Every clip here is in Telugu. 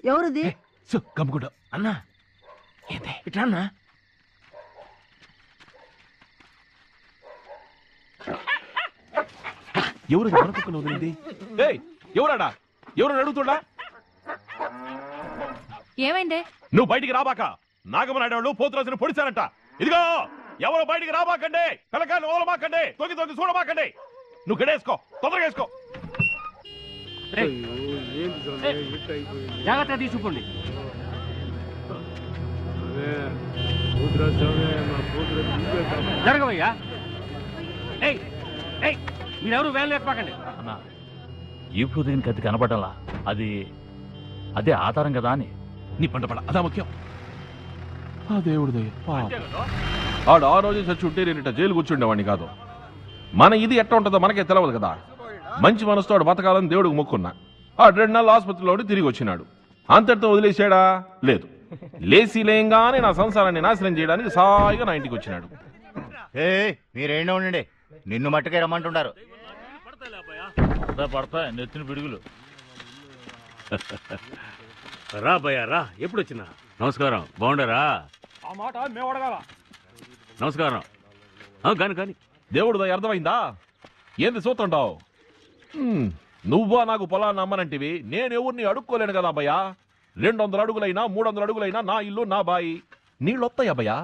ఎవరిది సో కమ్ముకుంటా అన్నా ఇట్లా అన్నా ఎవరు మన పక్కన వదిలింది ఏయ్ ఎవరాడా ఎవరు అడుగుతున్నా ఏమైంది నువ్వు బయటికి రాబాక నాగమనాయుడు వాళ్ళు పోతురాజును పొడిచారంట ఇదిగో ఎవరు బయటికి రాబాకండి పిల్లకాయలు ఓలమాకండి తొగి తొగి చూడమాకండి నువ్వు గడేసుకో తొందరగా వేసుకో జాగ్రత్తగా తీసుకుపోండి జరగవయ్యా ఏయ్ ఏయ్ మీరెవరు వేలు లేకపోకండి అన్నా ఇప్పుడు దీనికి అది కనపడాలా అది అదే ఆధారం కదా అని నీ పంట పడ అదా ముఖ్యం ఆ దేవుడు దయ అంతే కదా? ఆడు ఆ రోజు చచ్చి ఉంటే నేను ఇట్ట జైలు కూర్చుండేవాడిని కాదు మన ఇది ఎట్లా ఉంటుందో మనకే తెలియదు కదా మంచి మనసుతో ఆడు బతకాలని దేవుడికి మొక్కున్నా ఆ రెండు నెలలు ఆసుపత్రిలో ఉండి తిరిగి వచ్చినాడు అంతటితో వదిలేసాడా లేదు లేచి లేయంగానే నా సంసారాన్ని నాశనం చేయడానికి సాయిగా నా ఇంటికి వచ్చినాడు ఏ మీరేండి ఉండండి నిన్ను మట్టుకే రమ్మంటుంటారు పడతాయి పడతాయి నెత్తిన పిడుగులు రా భయ్య రా ఎప్పుడు వచ్చినా నమస్కారం బాగుండరా ఆ మాట మేము అడగాల నమస్కారం ఆ, కాని కాని దేవుడు దయ అర్థమైందా ఏంది చూస్తుంటావు నువ్వా నాకు పొలాన్ని అమ్మనంటివి నేను ఎవరిని అడుక్కోలేను కదా అబ్బయ్యా రెండు వందల అడుగులైనా మూడు వందల అడుగులైనా నా ఇల్లు నా బాయి నీళ్ళు వస్తాయి అబ్బయ్యా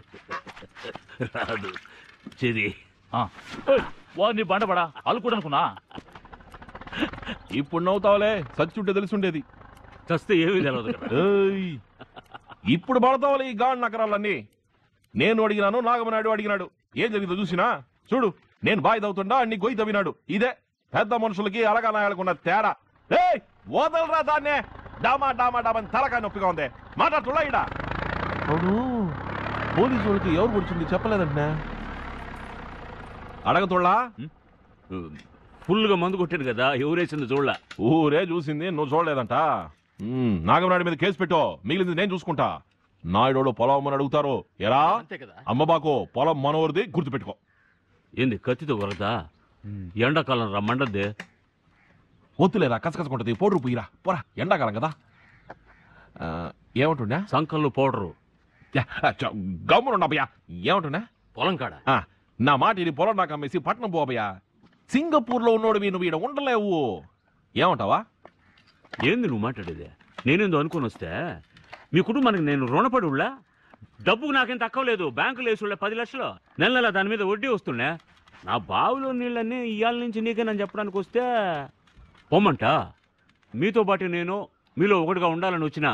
రాదు చెది వాడిని బండపడా అలుకుడనుకున్నా ఇప్పుడు నవ్వుతావులే సచ్చుంటే తెలిసుండేది చస్తే ఏమీ తెలియదు కదా ఏయ్, ఇప్పుడు పడతావులే ఈ గాడి నకరాలన్నీ నేను అడిగినాను నాగమనాయుడు అడిగినాడు ఏం జరిగిందో చూసినా చూడు నేను బాయి తవ్వుతుండా అన్ని గొయ్యి తవ్వినాడు ఇదే పెద్ద మనుషులకి అలగా నాయాలకున్న తేడా ఏయ్ వదలరా దాన్నే డామా డామా డామా తలకాయ నొప్పిగా ఉంది మాట్లాడుతున్నా ఇడా అవును పోలీసు వాళ్ళకి ఎవరు పొడిచింది చెప్పలేదంటే అడగతుళ్ళా ఫుల్గా మందు కొట్టాడు కదా ఎవరేసింది చూడలా ఊరే చూసింది నువ్వు చూడలేదంట ఉమ్, నాగమనాయుడు మీద కేసు పెట్టో మిగిలింది నేను చూసుకుంటా నాయుడు పొలం అమ్మని అడుగుతారు ఎరా అంతే కదా అమ్మబాకు పొలం మనవరిది గుర్తుపెట్టుకో ఏంది కత్తితో కొరదా ఎండాకాలం రా మండద్దే వద్దులేరా కసకసకుంటది పోడు పోయిరా పోరా ఎండాకాలం కదా ఆ, ఏమంటుండే సంకల్లో పౌడరు గమ్మునుండబయ్యా ఏమంటుండే పొలం కాడ ఆ, నా మాట ఇది పొలం నాకు అమ్మేసి పట్నం పోబయ్యా సింగపూర్లో ఉన్నోడు నువ్వు ఈడ ఉండలేవు ఏమంటావా ఏంది నువ్వు మాట్లాడేది నేనేందో అనుకుని వస్తే మీ కుటుంబానికి నేను రుణపడి ఉళ్ళా డబ్బుకు నాకేం తక్కువ లేదు బ్యాంకులో వేసుళ్ళే పది లక్షలు నెల నెల దాని మీద వడ్డీ వస్తుండే నా బావిలో నీళ్ళన్నీ ఇవాళ నుంచి నీకేనని చెప్పడానికి వస్తే పొమ్మంట మీతో పాటు నేను మీలో ఒకటిగా ఉండాలని వచ్చిన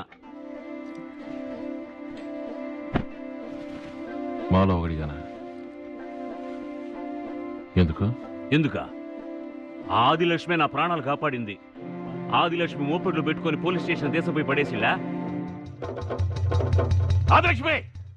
మాలో ఒకటిగానా ఎందుకు ఎందుక ఆదిలక్ష్మి నా ప్రాణాలు కాపాడింది ఆదిలక్ష్మి మోపెట్లు పెట్టుకొని పోలీస్ స్టేషన్ దేశపోయి పడేసిలా ఆదిలక్ష్మి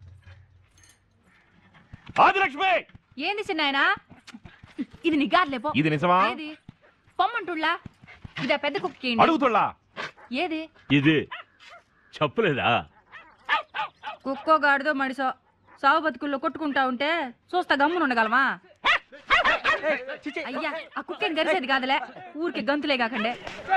ఆదిలక్ష్మి ఏంది చిన్నాయనా ఇది నిగార్లేపో ఇది నిజమా ఏది పొమ్మంటుళ్ళా ఇదా పెద్ద కుక్కి అడుగుతుళ్ళా ఏది ఇది చెప్పలేదా కుక్కో గాడిదో మడిసో సావు బతుకుల్లో కొట్టుకుంటా ఉంటే చూస్తా గమ్మున ఉండగలమా అయ్యా ఆ కుక్కేం గరిసేది కాదులే ఊరికి గంతులే కాకండే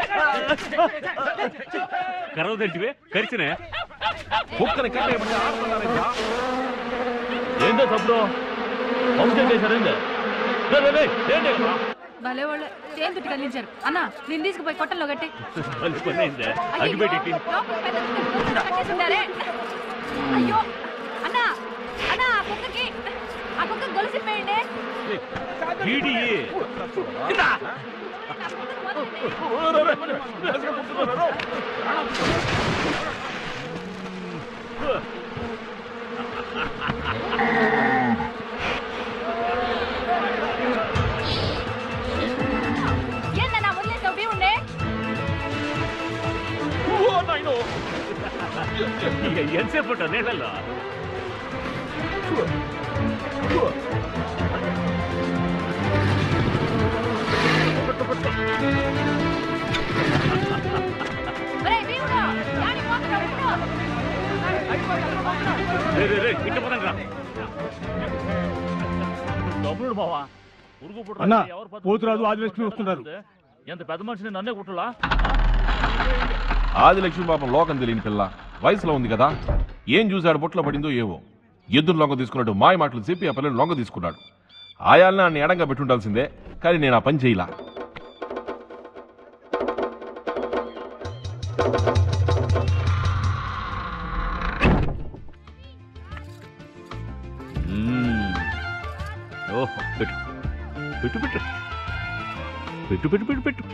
కరవదంటివే కరిచినే కుక్కని కట్టేయమని ఆడుతున్నారేంట్రా? ఏందో తప్పుడు పంపింగ్ చేశారేంది రే, రే, రే, ఏంటి ఇక్కడ? భలే వాళ్ళు చేను తుట్టి కదిలించారు అన్న నేను తీసుకుపోయి కొట్టంలో కట్టి వాళ్ళు కొన్నైందే అగ్గిపెట్టి లోపల పెద్ద కుక్కని గొంతులో కట్టేసుండారే. అయ్యో అన్న అన్న ఆ కుక్కకి ఆ కుక్క గొలుసిపోయండి ఈడి ఏందన్నా వదిలేసావు బీ ఉండే ఓ నాయనో ఎంతసేపు ఉంటావు నీళ్ళల్లో ఒరేయ్ భీముడు యాని పోతున్నావు ఉండు. రే, రే, రే, ఇట్ట పదండి రా డబ్బులు బావా ఉరుగు పుట్ర అన్నా, ఎవరు పద్ధతి పోతురాజు ఎవరు ఆదిలక్ష్మి పద్ధతి వస్తున్నారు. ఎంత పెద్ద మనిషిని నన్నే కుట్టలా ఆదిలక్ష్మి పాపం లోకం తెలియని పిల్ల వయసులో ఉంది కదా ఏం చూశాడు బొట్లో పడిందో ఏవో ఎద్దును లొంగ తీసుకున్నట్టు మాయ మాటలు చెప్పి ఆ పిల్లని లొంగ తీసుకున్నాడు ఆయాల్ని నన్ను ఎడంగా పెట్టుండాల్సిందే కానీ నేను ఆ పని చేయలా మ్మ్. ఓహో పెట్టు పెట్టు పెట్టు పెట్టు పెట్టు పెట్టు పెట్టు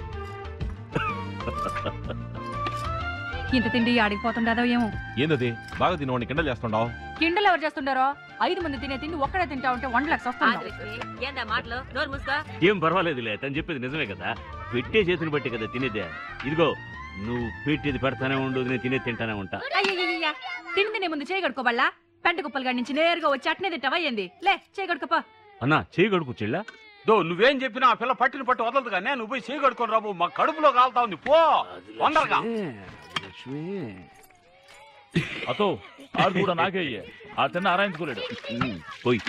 ఇంత తిండి ఆడిపోతుండదో ఏమో ఏందది బాగా తినవాడిని కిండలు చేస్తుండావు కిండలు ఎవరు చేస్తుండారో ఐదు మంది తినే తిండి ఒక్కడే తింటా ఉంటే వండలకు వస్తుంది ఆదిలక్ష్మి, ఏందా మాటలు నోరు మూసుకో ఏం పర్వాలేదులే తను చెప్పేది నిజమే కదా పెట్టే చేతిని బట్టి కదా తినేదే ఇదిగో నువ్వు పెట్టేది పెడతానే ఉండు నేను తినేది తింటానే ఉంటా అయ్యయ్యయ్య తిండి తినే ముందు చేయి కడుకోబల్లా పెంట కుప్పలు గాడి నుంచి నేరుగా వచ్చి అట్నే తింటావా ఏంది లే చేయి కడుకోపా అన్నా చేయి కడుకు చెల్లా దో నువ్వేం చెప్పినా ఆ పిల్ల పట్టిన పట్టు వదలదు కానీ నువ్వు పోయి చేయి కడుకొని రాబు మా కడుపులో కాలుతా ఉంది పో తొందరగా లక్ష్మి అతో ఆడు కూడా నాకే అయ్యే ఆ తిన్న ఆరాయించుకోలేడు మ్మ్. పోయి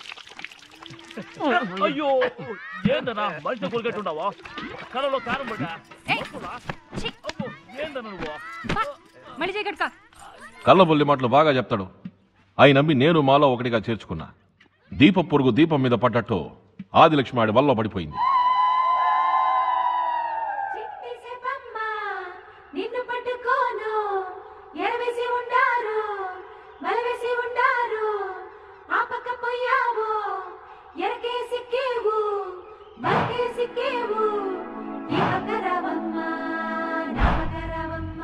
అయ్యో ఏందన్నా మనిషి కొలిగట్టుండవా కలలో కారం పడ్డా ఏయ్, ఛీ, అబ్బో, ఏందన్నా నువ్వు పా, మళ్ళీ చేయి కడుకో కళ్ళబొల్లి మాటలు బాగా చెప్తాడు అవి నమ్మి నేను మాలో ఒకటిగా చేర్చుకున్నా దీప పొరుగు దీపం మీద పడ్డట్టు ఆదిలక్ష్మి ఆడి వల్ల పడిపోయింది చిట్టిసేపమ్మ, నిన్ను పట్టుకోను ఎరవేసి ఉండారు బలవేసి ఉండారు ఆ పక్క పోయావు ఎరకే సిక్కేవు బలకే సిక్కేవు ఈ పక్క రావమ్మ నా పక్క రావమ్మ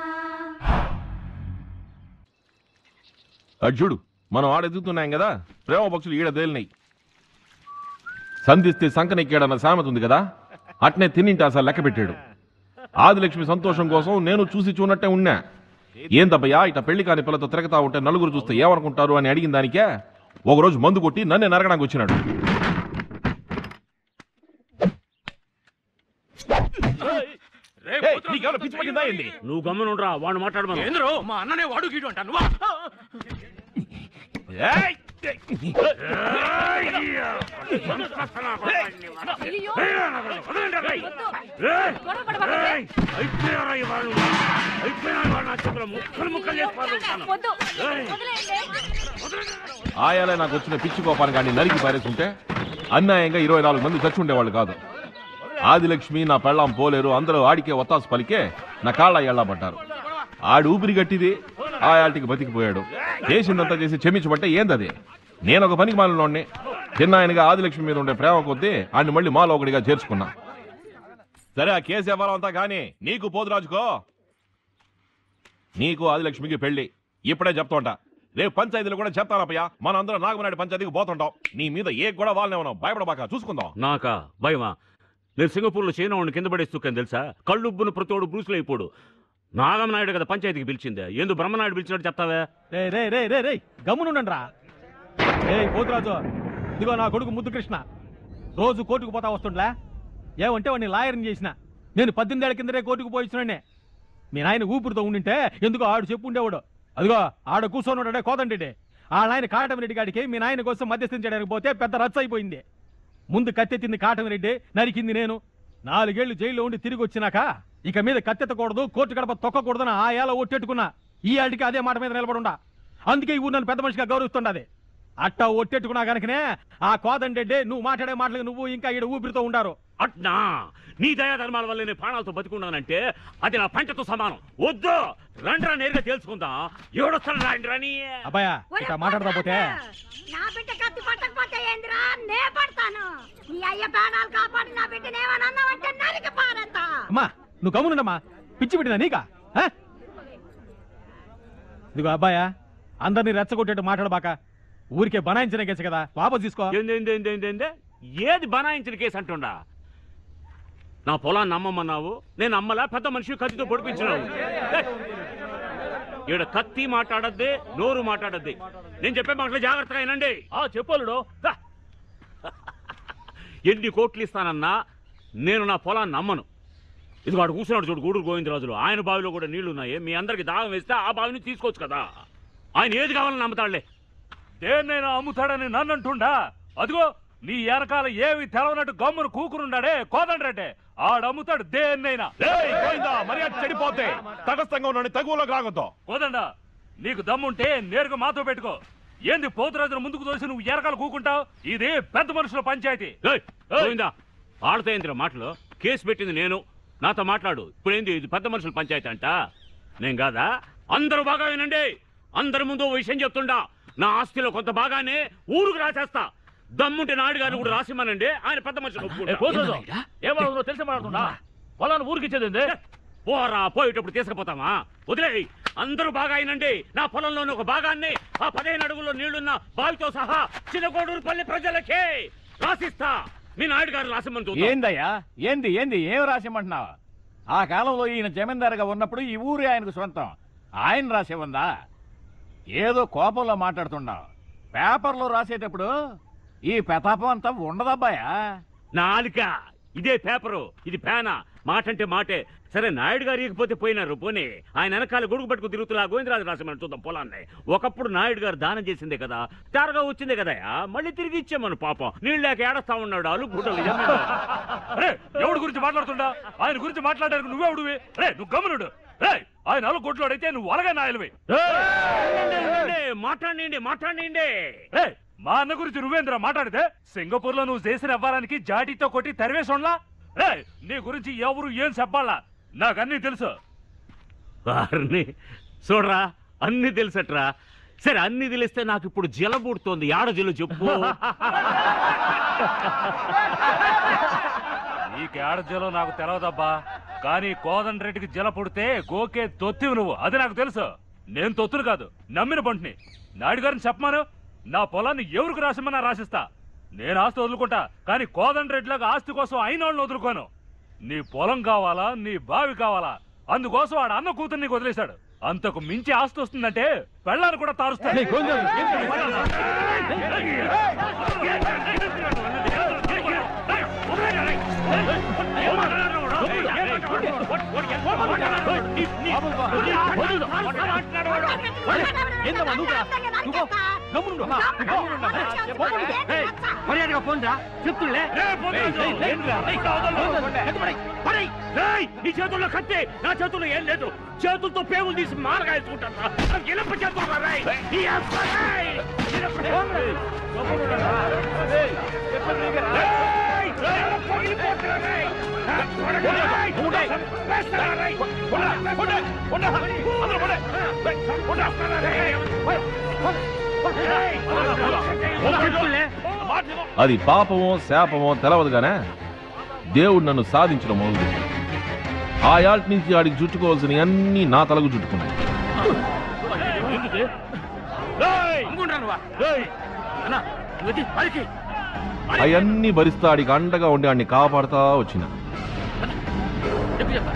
అటు చూడు మనం ఆడెదుగుతున్నాం కదా ప్రేమ పక్షులు ఈడ తేలినాయి సంధిస్తే సంకనెక్కాడన్న సామెత ఉంది కదా అట్నే తిన్నింటి అసలు లెక్క పెట్టాడు ఆదిలక్ష్మి సంతోషం కోసం నేను చూసి చూనట్టే ఉన్నా ఏం తప్పయ్యా ఇట పెళ్లి కాని పిల్లతో తిరగతా ఉంటే నలుగురు చూస్తే ఏమనుకుంటారు అని అడిగిన దానికే ఒకరోజు మందు కొట్టి నన్నే నరగడానికి వచ్చినాడు ఏయ్, నీకేమైనా పిచ్చి పట్టిందా ఏంది? నువ్వు గమ్మనుండ్రా వాడు మాట్లాడమను ఏంద్రో మా అన్ననే వాడు గీడు అంటాను ఏయ్! అయ్యో గొడవ పడబాకండి. వద్దు వదిలేయండి ఆయాలే నాకు వచ్చిన పిచ్చి కోపాన్ని కానీ నరికి పారేసుంటే అన్యాయంగా ఇరవై నాలుగు మంది చచ్చి ఉండేవాళ్ళు కాదు ఆదిలక్ష్మి నా పెళ్ళాం పోలేరు అందరూ ఆడికే ఒత్తాసు పలికే నా కాళ్ళ ఎళ్ళబడ్డారు ఆడు ఊపిరి గట్టిది ఆయాల్టికి బతికిపోయాడు చేసిందంతా చేసి క్షమించబట్టే ఏందది నేను ఒక పనికి మాలినోడిని చిన్నాయనగా ఆదిలక్ష్మి మీద ఉండే ప్రేమ కొద్దీ ఆడిని మళ్ళీ మాలో ఒకటిగా చేర్చుకున్నా సరే ఆ కేసు ఎవరం అంతా కానీ నీకు పోతురాజుకో నీకు ఆదిలక్ష్మికి పెళ్లి ఇప్పుడే చెప్తుంటా రేపు పంచాయతీలో కూడా చెప్తానప్పయ్య మన అందరం నాగమనాయుడు పంచాయతీకి పోతుంటాం నీ మీద ఏ కూడా వాళ్ళనే ఉన్నాం భయపడబాక చూసుకుందాం నాకా భయమా నేను సింగపూర్లో చైనా వాడిని కింద పడేస్తుకాను తెలుసా కళ్ళుబ్బును ప్రతోడు బ్రూసులు అయిపోడు నాగమనాయుడు కదా పంచాయతీకి పిలిచిందే ఎందుకు బ్రహ్మనాయుడు పిలిచినట్టు చెప్తావే రే రే రే రే రే గమ్మునుండండి రా ఏ పోతురాజు ఇదిగో నా కొడుకు ముద్దు కృష్ణ రోజు కోర్టుకు పోతా వస్తుండ్లా ఏమంటే వాడిని లాయర్ని చేసిన నేను పద్దెనిమిది ఏళ్ల కిందరే కోర్టుకు పోయిస్తున్నానే మీ నాయన ఊపిరితో ఉండింటే ఎందుకో ఆడు చెప్పు ఉండేవాడు అదిగో ఆడ కూర్చొని కోదండి ఆ నాయన కాటమిరెడ్డి గాడికి మీ నాయన కోసం మధ్యస్థం చేయడానికి పోతే పెద్ద రచ్చ అయిపోయింది ముందు కత్తెత్తింది కాటమిరెడ్డి నరికింది నేను నాలుగేళ్లు జైల్లో ఉండి తిరిగి వచ్చినాక ఇక మీద కత్తెత్తకూడదు కోర్టు గడప తొక్కకూడదని ఆ ఏళ ఒట్టెట్టుకున్నా ఈ ఆడికి అదే మాట మీద నిలబడుండా అందుకే ఈ ఊరు నన్ను పెద్ద మనిషిగా గౌరవిస్తుండది అట్టా ఒట్టెట్టుకున్నా కనుకనే ఆ కోదండెడ్డి నువ్వు మాట్లాడే మాటలకు నువ్వు ఇంకా ఈడ ఊపిరితో ఉండారు అట్నా నీ దయా ధర్మాల వల్ల నేను ప్రాణాలతో బతికున్నానంటే అది నా పంటతో సమానం వద్దు రండ్రా నేరుగా తెలుసుకుందాం ఎవడొస్తాడు రాండి రాని అబ్బాయా ఇట్లా మాట్లాడదా పోతే నా బిడ్డ కత్తి పట్టకపోతే ఏందిరా నే పడతాను నీ అయ్య ప్రాణాలు కాపాడి నా బిడ్డని ఏమని అన్నావంటే నరికి పారేస్తా అమ్మా నువ్వు గమ్మునుండమ్మా పిచ్చి పెట్టినా నీకా ఆ? ఇదిగో అబ్బాయా అందరినీ రెచ్చగొట్టేట్టు మాట్లాడబాక ఊరికే బనాయించిన కేసు కదా వాపస్ తీసుకో ఏంది ఏంది ఏంది ఏంది ఏంది? ఏది బనాయించిన కేసు అంటుండా నా పొలాన్ని అమ్మమన్నావు నేను అమ్మలా పెద్ద మనిషి కత్తితో పొడిపించినావు ఏయ్! ఈడ కత్తి మాట్లాడద్దే నోరు మాట్లాడద్దే నేను చెప్పే మాటలు జాగ్రత్తగా వినండి ఆ చెప్పలుడు దా. ఎన్ని కోట్లు ఇస్తానన్నా నేను నా పొలాన్ని అమ్మను ఇది వాడు కూర్చున్నాడు చూడు గూడూరు గోవిందరాజులు ఆయన బావిలో కూడా నీళ్లు ఉన్నాయి మీ అందరికి దాహం వేస్తే ఆ బావిని తీసుకోవచ్చు కదా ఆయన ఏది కావాలని నమ్ముతాడులే దేన్నైనా అమ్ముతాడని నన్ను అంటుండా అదిగో నీ వెనకాల ఏమి తెలవనట్టు గమ్మును కూకునున్నాడే కోదండ్రెడ్డి ఆడమ్ముతాడు దేన్నైనా ఏయ్, గోవిందా, మర్యాద చెడిపోతే తటస్థంగా ఉన్నాడు తగువలోకి రాగొద్దు కోదండ నీకు దమ్ముంటే నేరుగా మాతో పెట్టుకో ఏంది పోతురాజును ముందుకు తోసి నువ్వు ఎరకాలు కూకుంటావు ఇది పెద్ద మనుషుల పంచాయతీ ఏయ్, గోవిందా ఆడతా ఏంద్ర మాటలు కేసు పెట్టింది నేను నాతో మాట్లాడు ఇప్పుడేంది ఇది పెద్ద మనుషుల పంచాయతీ అంట నేను కాదా అందరూ బాగా వినండి అందరి ముందు ఓ విషయం చెప్తుండా నా ఆస్తిలో కొంత భాగాన్ని ఊరుకు రాసేస్తా దమ్ముంటే నాయుడు గారిని కూడా రాసిమ్మనండి ఆయన పెద్ద మనుషులు ఏ ఒప్పుకుంటా. పోతురాజు ఏమో తెలిసి మాట్లాడుతున్నా పొలాన్ని ఊరికి ఇచ్చేది ఏంది? పోరా పోయేటప్పుడు తీసుకుపోతామా వదిలే అందరూ బాగా అయినండి నా పొలంలోని ఒక భాగాన్ని ఆ పదిహేను అడుగుల్లో నీళ్లున్న బావితో సహా చిన్నకోడూరు పల్లి ప్రజలకే రాసిస్తా మీ నాయుడు గారు రాసిమ్మని చూద్దాం. ఏందయ్యా ఏంది ఏంది ఏం రాసిమంటున్నావా ఆ కాలంలో ఈయన జమీందారుగా ఉన్నప్పుడు ఈ ఊరే ఆయనకు సొంతం ఆయన రాసే ఉందా ఏదో కోపంలో మాట్లాడుతున్నావు పేపర్లో రాసేటప్పుడు ఈ ప్రతాపం అంతా ఉండదబ్బాయా నాలుక ఇదే పేపరు ఇది పేన మాట అంటే మాటే సరే నాయుడు గారు ఇకపోతే పోయినారు పోనీ ఆయన వెనకాల గొడుగు పట్టుకు తిరుగుతున్నా గోవిందరాజు రాసిమని చూద్దాం పొలాన్ని ఒకప్పుడు నాయుడు గారు దానం చేసిందే కదా తారగా వచ్చిందే కదా మళ్ళీ తిరిగి ఇచ్చామను పాపం నీళ్ళు లేక ఏడస్తా ఉన్నాడు అలు గుడ్డలు రే ఎవడి గురించి మాట్లాడుతుండా ఆయన గురించి మాట్లాడడానికి నువ్వెవడివి రే నువ్వు గమనుడు రే ఆయన అలు కొట్లాడైతే నువ్వు అలగా నాయలవి మాట్లాడండి మాట్లాడండి రే మా అన్న గురించి నువ్వేంద్రా మాట్లాడితే సింగపూర్ లో నువ్వు చేసిన వ్యవహారానికి జాటీతో కొట్టి తరివేసోన్లా రే నీ గురించి ఎవరు ఏం చెప్పాలా నాకన్నీ తెలుసు వారిని చూడరా అన్ని తెలుసట్రా సరే అన్ని తెలిస్తే నాకు ఇప్పుడు జలబుడుతోంది యాడ జలు చెప్పు నీకేడజలో నాకు తెలవదబ్బా కానీ కోదండ రెడ్డికి జల పుడితే గోకే తొత్తివి నువ్వు అది నాకు తెలుసు నేను తొత్తును కాదు నమ్మిన బంటిని నాయుడు గారిని చెప్పమాను నా పొలాన్ని ఎవరికి రాసిమ్మన్నా రాసిస్తా నేను ఆస్తి వదులుకుంటా కానీ కోదండ రెడ్డిలాగా ఆస్తి కోసం అయిన వాళ్ళని వదులుకోను నీ పొలం కావాలా నీ బావి కావాలా అందుకోసం వాడు అన్న కూతురు నీకు వదిలేశాడు అంతకు మించి ఆస్తి వస్తుందంటే పెళ్ళాన్ని కూడా తారుస్తాడు ఏయ్, గోవిందరాజు, ఏంటి? ఏందమ్మా నువ్వు రా. నువ్వు గమ్మునుండు. అమ్మా, గమ్మునుండు అమ్మా. గమ్మునుండు. ఏయ్, మర్యాదగా పోండ్రా. చెప్తులే. ఏయ్, ఏయ్, ఏంట్రా? ఏయ్, ఎత్తు పడేయ్. పడేయ్. ఏయ్, నీ చేతుల్లో కత్తి నా చేతుల్లో ఏం లేదు చేతులతో పేగులు తీసి మారగా వేసుకుంటాను ఇనప చేతులు రా, రేయ్. ఈ అప్ప, రేయ్. ఇనప చేతులు. ఏయ్, ఏయ్, పగిలిపోతున్నా, రేయ్. రేయ్, వేస్తారా, రేయ్. రేయ్, చెప్తులే. అది పాపమో శాపమో తెలవదు గానే దేవుడు నన్ను సాధించడం మొదలు ఆ యాల్ట్ నుంచి ఆడికి చుట్టుకోవాల్సిన అన్ని నా తలకు చుట్టుకున్నాయి ఎందుకు? రేయ్, ఏయ్, అన్నా, నువ్వు వచ్చి పైకి. అవన్నీ భరిస్తా ఆడికి అండగా ఉండి ఆడిని కాపాడుతా వచ్చిన చెప్పు చెప్పా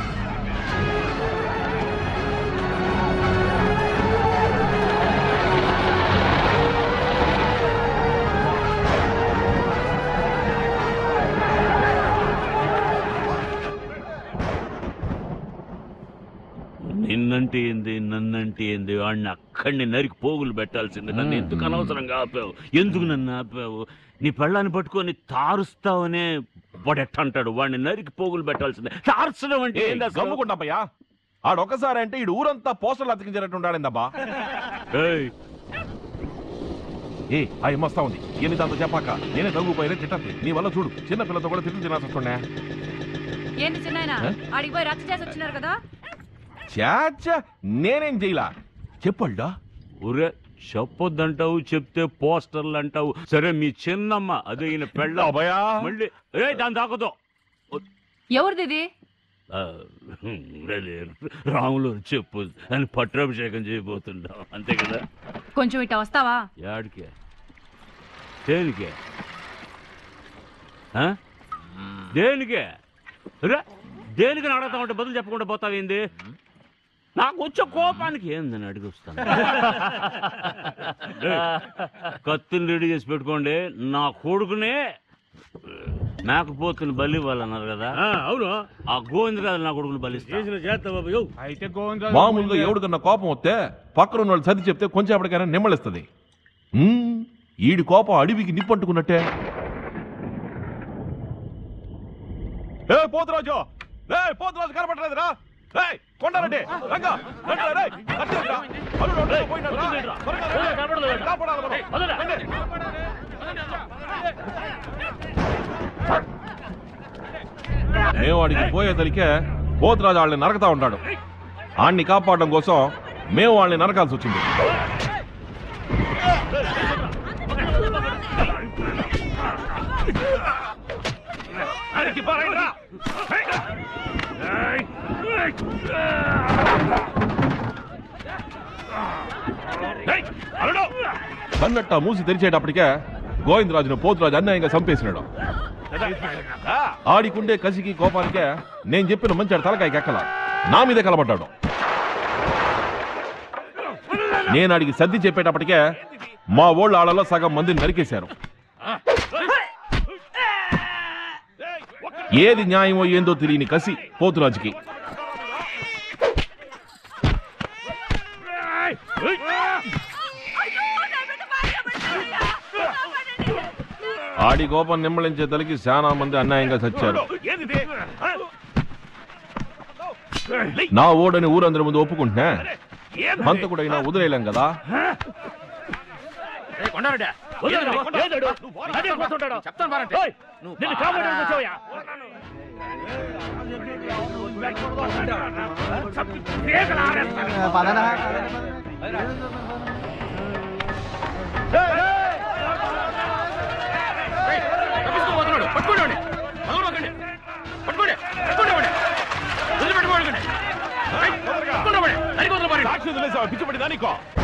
నిన్నంటే ఏంది నన్నంటే ఏంది వాడిని అక్కడిని నరికి పోగులు పెట్టాల్సింది నన్ను ఎందుకు అనవసరంగా ఆపావు ఎందుకు నన్ను ఆపావు నీ పెళ్ళాన్ని పట్టుకొని తారుస్తావనే వాడెట్ట అంటాడు వాడిని నరికి పోగులు పెట్టాల్సిందే తార్చడం అంటే ఏంది అసలు? గమ్ముకుంటాపయ్యా ఆడొక్కసారి అంటే ఇడు ఊరంతా పోస్టర్లు అతికించినట్టు ఉండాడిందబ్బా ఏయ్, ఏ ఆ ఏమొస్తా ఉంది ఎన్ని దాంతో చెప్పాక నేనే తగ్గుపోయినా తిట్టద్ది నీ వల్ల చూడు చిన్న పిల్లతో కూడా తిట్లు తినాల్సి వస్తుండే ఏంది చిన్నాయన ఏ? ఆడికి పోయి రచ్చ చేసి వచ్చినారు కదా చాచా నేనేం చేయలా చెప్పల్డా ఒరే చెప్పొద్దంటావు చెప్తే పోస్టర్లు అంటావు సరే మీ చిన్నమ్మ అదే ఈయన పెళ్ళ అబ్బయా మళ్ళీ ఏ దాని తాకతో ఎవరిది ఇది రాములు చెప్పు అని పట్టాభిషేకం చేయబోతుంటాం అంతే కదా కొంచెం ఇట్ట వస్తావా యాడికే దేనికే ఆ? దేనికే రే, దేనికి అడుగుతా ఉంటే బదులు చెప్పకుండా పోతావేంది నాకు వచ్చే కోపానికి ఏందని అడిగి వస్తాను రే, కత్తిని రెడీ చేసి పెట్టుకోండి నా కొడుకునే మేకపోతుని బలి ఇవ్వాలన్నారు కదా అవును ఆ గోవిందరాజు నా కొడుకుని బలిస్తా చేస్తా బాబు అయితే గోవిందరాజు మామూలుగా ఎవడికన్నా కోపం వస్తే పక్కన ఉన్న వాళ్ళు సర్ది చెప్తే కొంచెం ఎప్పటికైనా నిమ్మలిస్తుంది ఈడి కోపం అడవికి నిప్పంటుకున్నట్టే ఏ పోతురాజు ఏ పోతురాజు కనపడలేదురా రే కొండారెడ్డి రంగా రండిరా, రేయ్, కట్టేయండిరా. అల్లుడు ఒంటరిగా పోయినాడురా. త్వరగా రా. కనపడలేదు. కాపాడాలి మనం. వదలరా. రండి. మేము వాడికి పోయేసరికే పోతురాజు వాళ్ళని నరకతా ఉంటాడు ఆడిని కాపాడడం కోసం మేము వాళ్ళని నరకాల్సి వచ్చింది కన్నట్ట మూసి తెరిచేటప్పటికే గోవిందరాజును పోతురాజు అన్యాయంగా చంపేసినాడు ఆడికుండే కసికి కోపానికే నేను చెప్పిన మంచి తలకాయకి ఎక్కల నా మీదే కలబడ్డాడు నేను ఆడికి సర్ది చెప్పేటప్పటికే మా ఓళ్ళ ఆళ్ళలో సగం మందిని నరికేశారు ఏది న్యాయమో ఏందో తెలియని కసి పోతురాజుకి ఆడి కోపం నిమ్మళించే తలకి చాలా మంది అన్యాయంగా చచ్చారు నా ఓడని ఊరందరి ముందు ఒప్పుకుంటున్నా హంతకుడైనా వదిలేయలేం కదా నిన్ను కాపాడడానికి వచ్చావయ్యా పిచ్చి పడిందా నీకో